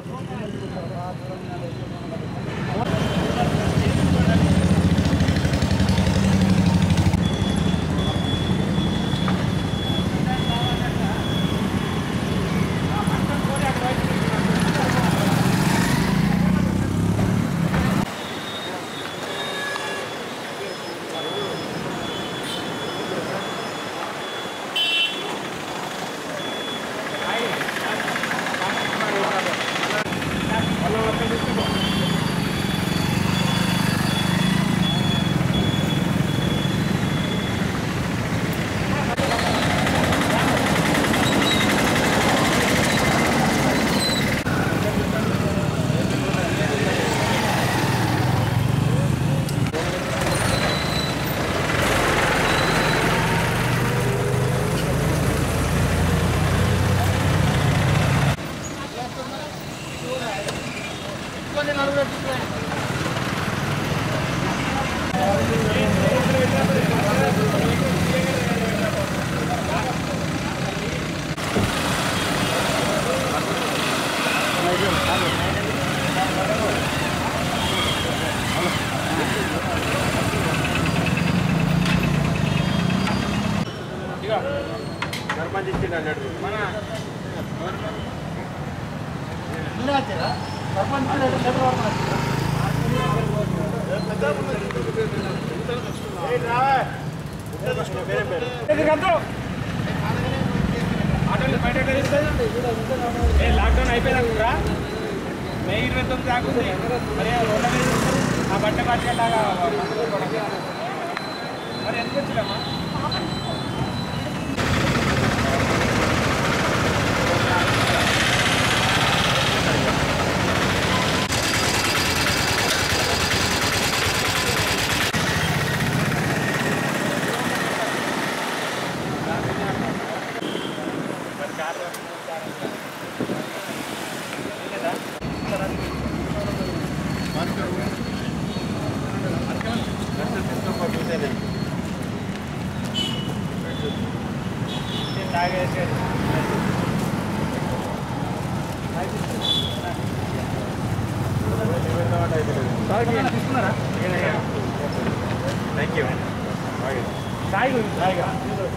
Lockdown అయిపోయినాక కూడా మే ఇరవై తొమ్మిది దాకా ఉంది మరి ఆ రోడ్ల మీద ఉంటారు. ఆ బట్ట పట్టుకెళ్ళాగా మరి ఎందుకు వచ్చినామా తాగేసేది తీసుకున్నారా థ్యాంక్ యూ సాయి సాయిగా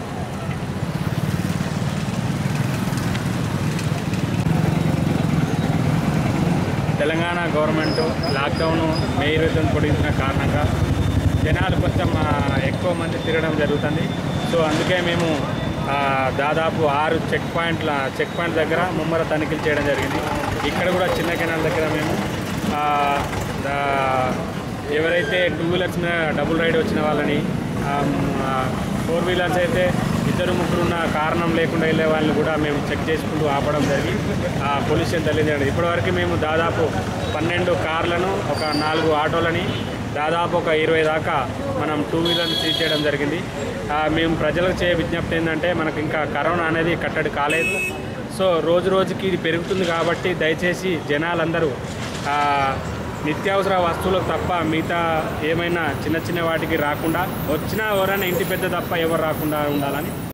తెలంగాణ గవర్నమెంట్ లాక్డౌన్ మే ఇరవై తొమ్మిది పొడిగించిన కారణంగా జనాలు కొంచెం ఆ, ఎక్కువ మంది తిరగడం జరుగుతుంది సో అందుకే మేము ఆ, దాదాపు ఆరు చెక్ పాయింట్ల చెక్ పాయింట్ దగ్గర ముమ్మర తనిఖీలు చేయడం జరిగింది ఇక్కడ కూడా చిన్న కెనాల్ దగ్గర మేము ఆ, దా- ఎవరైతే టూ వీలర్స్ మీద డబుల్ రైడ్ వచ్చిన వాళ్ళని ఫోర్ వీలర్స్ అయితే ఇద్దరు ముగ్గురు ఉన్న కారణం లేకుండా వెళ్ళే వాళ్ళని కూడా మేము చెక్ చేసుకుంటూ ఆపడం జరిగి ఆ పోలీస్ స్టేషన్ తెలియజేయడం ఇప్పటివరకు మేము దాదాపు పన్నెండు కార్లను ఒక నాలుగు ఆటోలని దాదాపు ఒక ఇరవై దాకా మనం టూ వీలర్ని సీజ్ చేయడం జరిగింది ఆ, మేము ప్రజలకు చేయ విజ్ఞప్తి ఏంటంటే మనకు ఇంకా కరోనా అనేది కట్టడి కాలేదు సో రోజు రోజుకి ఇది పెరుగుతుంది కాబట్టి దయచేసి జనాలందరూ ఆ, నిత్యావసర వస్తువులకు తప్ప మిగతా ఏమైనా చిన్న చిన్న వాటికి రాకుండా వచ్చినా ఎవరైనా ఇంటి పెద్ద తప్ప ఎవరు రాకుండా ఉండాలని